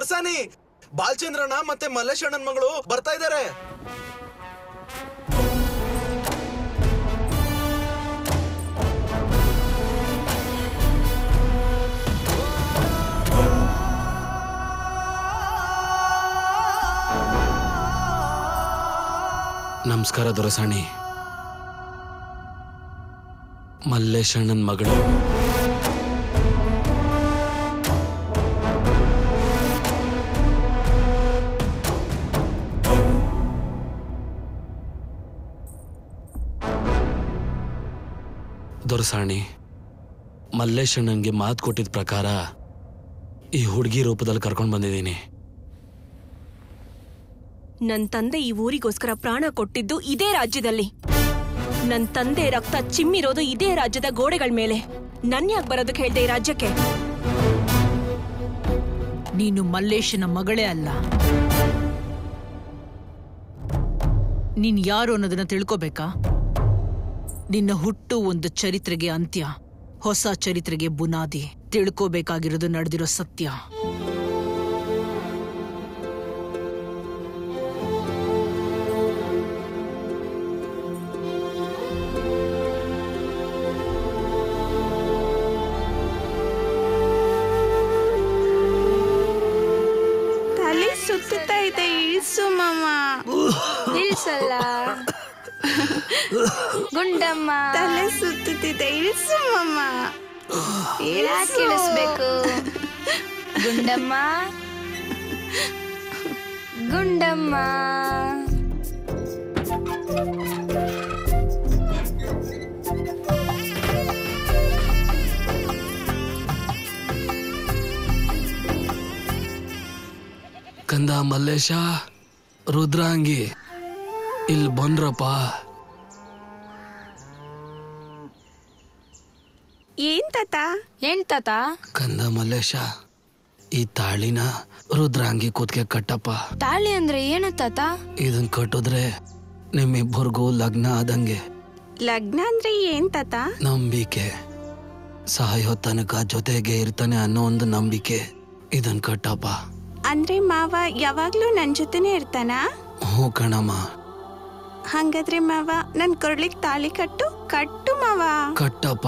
ದೊರ್ಸಾನಿ ಬಾಲ್ಚಂದ್ರನ ಮತ್ತೆ ಮಲ್ಲೇಶ್ ಅಣ್ಣನ್ ಮಗಳು ಬರ್ತಾ ಇದಾರೆ ನಮಸ್ಕಾರ ದೊರಸಾಣಿ ಮಲ್ಲೇಶ್ ಅಣ್ಣನ್ ಮಗಳು ದೊರಸಾಣಿ ಮಲ್ಲೇಶ್ ಅಣ್ಣನ್ಗೆ ಮಾತು ಕೊಟ್ಟಿದ ಪ್ರಕಾರ ಈ ಹುಡುಗಿ ರೂಪದಲ್ಲಿ ಕರ್ಕೊಂಡು ಬಂದಿದ್ದೀನಿ ನನ್ ತಂದೆ ಈ ಊರಿಗೋಸ್ಕರ ಪ್ರಾಣ ಕೊಟ್ಟಿದ್ದು ಇದೇ ರಾಜ್ಯದಲ್ಲಿ ನನ್ ತಂದೆ ರಕ್ತ ಚಿಮ್ಮಿರೋದು ಇದೇ ರಾಜ್ಯದ ಗೋಡೆಗಳ ಮೇಲೆ ನನ್ ಯಾಕೆ ಬರೋದಕ್ಕೆ ಹೇಳ್ದೆ ಈ ರಾಜ್ಯಕ್ಕೆ ನೀನು ಮಲ್ಲೇಶನ ಮಗಳೇ ಅಲ್ಲ ನೀನ್ ಯಾರು ಅನ್ನೋದನ್ನ ತಿಳ್ಕೋಬೇಕಾ ನಿನ್ನ ಹುಟ್ಟು ಒಂದು ಚರಿತ್ರೆಗೆ ಅಂತ್ಯ ಹೊಸ ಚರಿತ್ರೆಗೆ ಬುನಾದಿ ತಿಳ್ಕೋಬೇಕಾಗಿರೋದು ನಡೆದಿರೋ ಸತ್ಯ ತಲೆ ಸುತ್ತುತ್ತಾ ಇದೆ ಇಳಿಸು ಮಾಮ ಇಳ್ಸಲ್ಲ ಗುಂಡಮ್ಮ ತಲೆ ಸುತ್ತುತ್ತಿದೆ ಇಳಿಸು ಮಾಮ ಯಾಕೆ ಇಳಿಸ್ಬೇಕು ಗುಂಡಮ್ಮ ಗುಂಡಮ್ಮ ಕಂದ ಮಲ್ಲೇಶ ರುದ್ರಾಂಗಿ ಇಲ್ಲಿ ಬಂದ್ರಪ್ಪ ಏನ್ ತಾತ ಏನ್ ತಾತ ಕಂದ ಮಲ್ಲೇಶ ಈ ತಾಳಿನ ರುದ್ರಾಂಗಿ ಕೂತ್ಗೆ ಕಟ್ಟಪ್ಪ ತಾಳಿ ಅಂದ್ರೆ ಏನು ತಾತ ಇದನ್ ಕಟ್ಟಿದ್ರೆ ನಿಮ್ಮಿಬ್ಬರಿಗೂ ಲಗ್ನ ಆದಂಗೆ ಲಗ್ನ ಅಂದ್ರೆ ಏನ್ ತಾತ ನಂಬಿಕೆ ಸಾಯೋ ತನಕ ಜೊತೆಗೆ ಇರ್ತಾನೆ ಅನ್ನೋ ಒಂದು ನಂಬಿಕೆ ಇದನ್ ಕಟ್ಟಪ್ಪ ಅಂದ್ರೆ ಮಾವ ಯಾವಾಗ್ಲೂ ನನ್ ಜೊತೆನೆ ಇರ್ತಾನ ಹ್ಞೂ ಕಣಮ್ಮ ಹಂಗಾದ್ರೆ ಮಾವ ನನ್ ಕೊರ್ಳಿಗ್ ತಾಳಿ ಕಟ್ಟು ಕಟ್ಟು ಮಾವ ಕಟ್ಟಪ್ಪ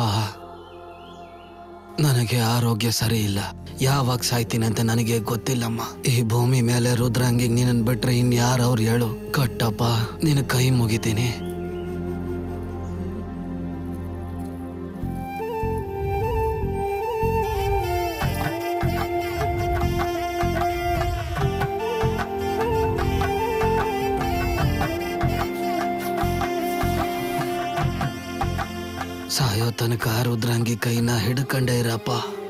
ನನಗೆ ಆರೋಗ್ಯ ಸರಿ ಇಲ್ಲ ಯಾವಾಗ ಸಾಯ್ತೀನಿ ಅಂತ ನನಗೆ ಗೊತ್ತಿಲ್ಲಮ್ಮ ಈ ಭೂಮಿ ಮೇಲೆ ರುದ್ರಂಗಿ ನಿನ್ನ ಬಿಟ್ರೆ ಇನ್ಯಾರು ಅವ್ರು ಹೇಳು ಕಟ್ಟಪ್ಪ ನಿನ್ನ ಕೈ ಮುಗಿತೀನಿ ಸಾಯೋ ತನಕ ರುದ್ರಂಗಿ ಕೈನ ಹಿಡ್ಕಂಡೇ ಇರಪ್ಪ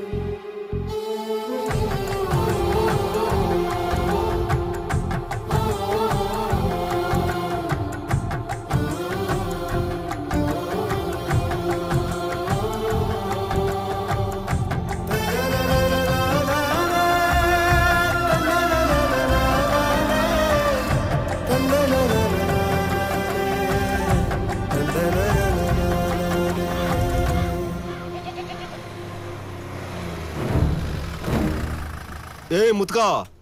ಏ ಮುತ್ಕ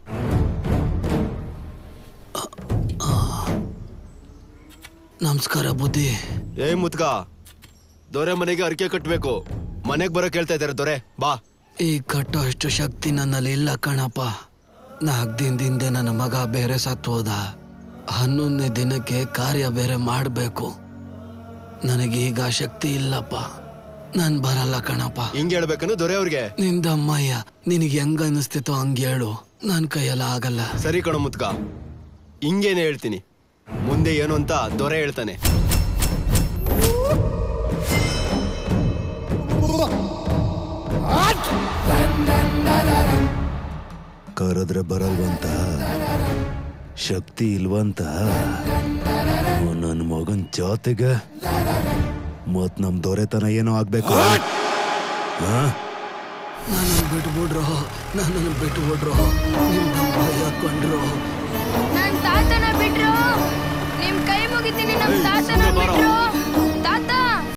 ನಮಸ್ಕಾರ ಬುದ್ಧಿ ಏ ಮುತ್ಕ ದೊರೆ ಮನೆಗೆ ಅರಿಕೆ ಕಟ್ಬೇಕು ಮನೆಗ್ ಬರೋ ಕೇಳ್ತಾ ಇದಾರೆ ದೊರೆ ಬಾ ಈ ಕಟ್ಟೋ ಅಷ್ಟು ಶಕ್ತಿ ನನ್ನಲ್ಲಿ ಇಲ್ಲ ಕಣಪ್ಪ ನಾಲ್ಕು ದಿನದಿಂದ ನನ್ನ ಮಗ ಬೇರೆ ಸತ್ತು ಹೋದ ಹನ್ನೊಂದನೇ ದಿನಕ್ಕೆ ಕಾರ್ಯ ಬೇರೆ ಮಾಡಬೇಕು ನನಗೀಗ ಶಕ್ತಿ ಇಲ್ಲಪ್ಪ ನಾನು ಬರಲ್ಲ ಕಣಪ್ಪ ಹಿಂಗ್ ಹೇಳ್ಬೇಕನ್ನು ದೊರೆ ಅವ್ರಿಗೆ ನಿಂದಮ್ಮಯ್ಯ ನಿನಗೆ ಹೆಂಗ ಅನಿಸ್ತಿತ್ತೋ ಹಂಗೆ ಹೇಳು ನನ್ನ ಕೈಯೆಲ್ಲ ಆಗಲ್ಲ ಸರಿ ಕಣೋ ಮುತ್ಕ ಹಿಂಗೇನೆ ಹೇಳ್ತೀನಿ ಮುಂದೆ ಏನು ಅಂತ ದೊರೆ ಹೇಳ್ತಾನೆ ಕರೆದ್ರೆ ಬರಲ್ವಂತ ಶಕ್ತಿ ಇಲ್ವಂತ ನನ್ನ ಮಗನ್ ಜಾತಿಗೆ ಮತ್ ನಮ್ ದೊರೆತನ ಏನೋ ಆಗ್ಬೇಕು ಹಾ ನನ್ನನ್ನು ಬಿಟ್ಬಿಡ್ರು ನನ್ನನ್ನು ಬಿಟ್ಬಿಡ್ರು ನಿನ್ನ ಭಯ ಹಾಕೊಂಡ್ರು ನನ್ ತಾತನ ಬಿಟ್ರು ನಿಮ್ ಕೈ ಮುಗಿತೀನಿ ನಮ್ ತಾತನ ಬಿಟ್ರು